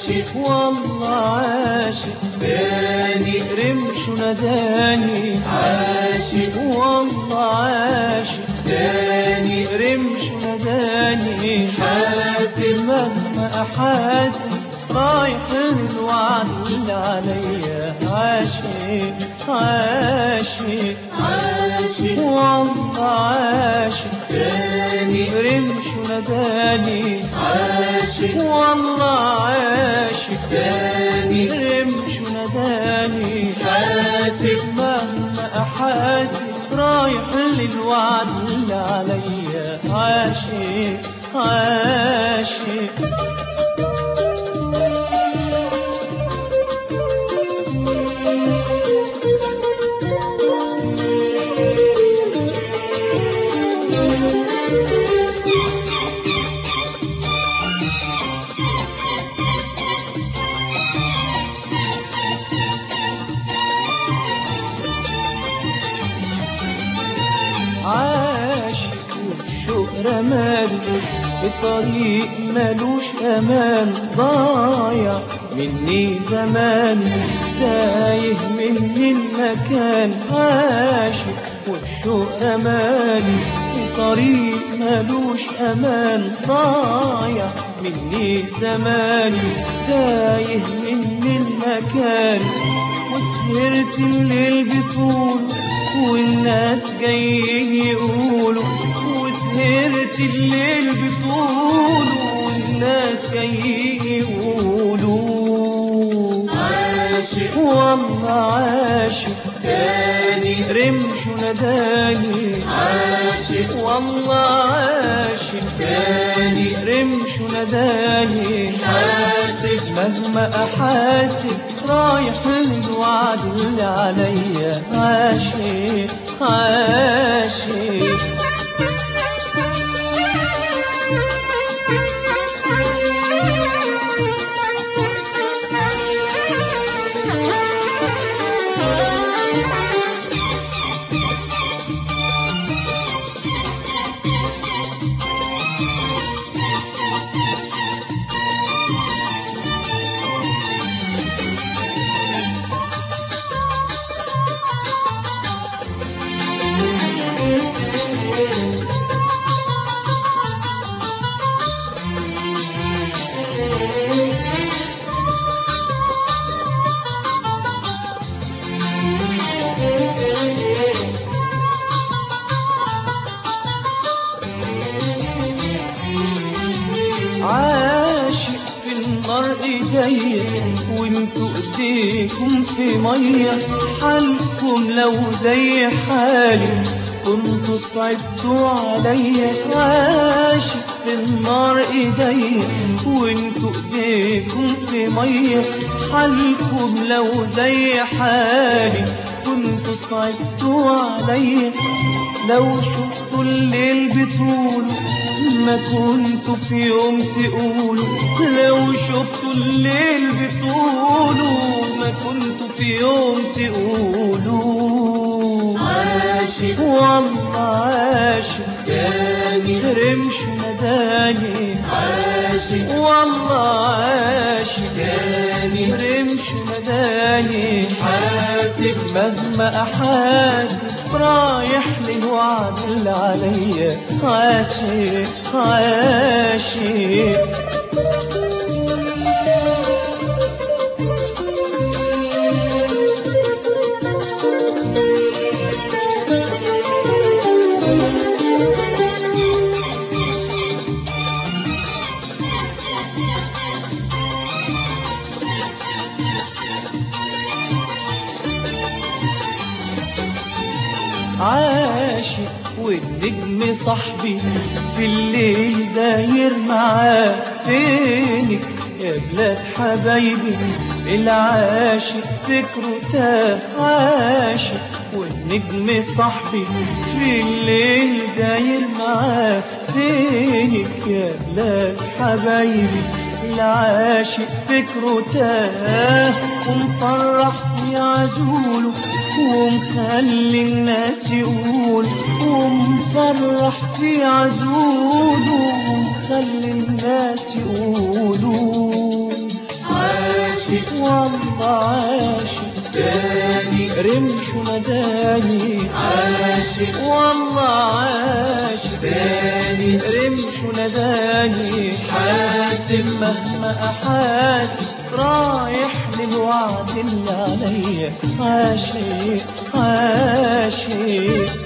عاشق والله عاشق تاني رمش نداني عاشق والله عاشق تاني رمش نداني حاسب مهما احاسب رايح الوعد اللي عليا عاشق عاشق عاشق والله عاشق تاني رمش نداني عاشق والله عاشق تاني رمش نداني حاسب مهما احاسب رايح للوعد اللي عليا عاشق عاشق عاشق والشوق رماني في طريق ملوش امان ضايع مني زماني تايه مني المكان عاشق والشوق رماني في طريق ملوش امان ضايع مني زماني تايه مني المكان وسهرت الليل بطول والناس جايين يقولوا وسهرت الليل بطول والناس جايين يقولوا عاشق والله عاشق تاني رمش نداني عاشق والله عاشق تاني رمش نداني حاسب مهما احاسب رايح للوعد اللي عليا عاشق عاشق عاشق في النار ايديا وانتوا ايديكم في ميه حالكم لو زي حالي كنتوا صعبتوا عليا عاشق في النار ايديا وانتوا ايديكم في ميه حالكم لو زي حالي كنتوا صعبتوا عليا لو شفتوا الليل بطوله ما كنتوا في يوم تقولوا لو شفتوا الليل بطوله ما كنتوا في يوم تقولوا عاشق والله عاشق تاني رمش نداني عاشق والله عاشق تاني رمش نداني حاسب مهما احاسب رايح للوعد اللي عليا عاشق عاشق عاشق والنجم صاحبي في الليل داير معاه فينك يا بلاد حبايبي العاشق فكره تاه عاشق والنجم صاحبي في الليل داير معاه فينك يا بلاد حبايبي العاشق فكره تاه ومفرح في عزوله ومخلي الناس يقول ومفرح في عزوله ومخلي الناس يقولوا عاشق والله عاشق تاني رمش نداني عاشق والله عاشق تاني رمش نداني حاسب مهما احاسب رايح للوعد اللي عليا عاشق عاشق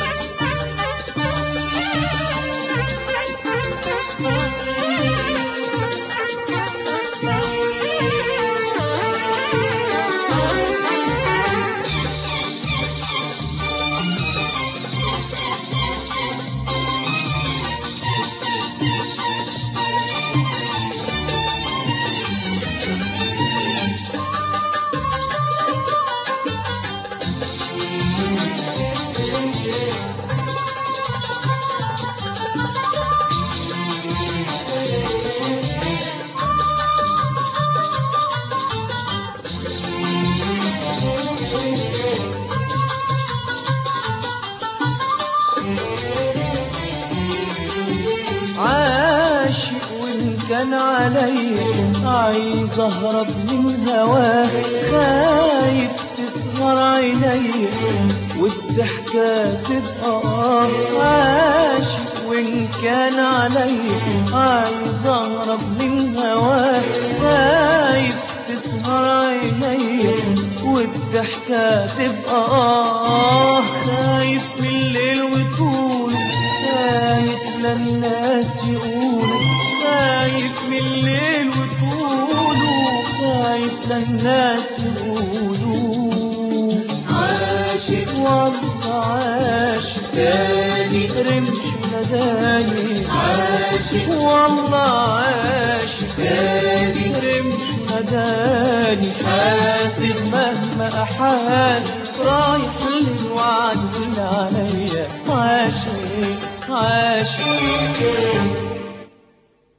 عاشق وإن كان عليا عايز أهرب من هواه خايف تسهر عينيا والضحكة تبقى آه عاشق وإن كان عليا عايز أهرب من هواه خايف تسهر عينيا والضحكة تبقى آه خايف من الليل وطول خايف للناس يقولوا خايف من الليل وطوله خايف للناس يقولوا عاشق والله عاشق تاني رمش نداني عاشق والله عاشق تاني رمش نداني حاسب مهما احاسب رايح للوعد اللي عليا عاشق عاشق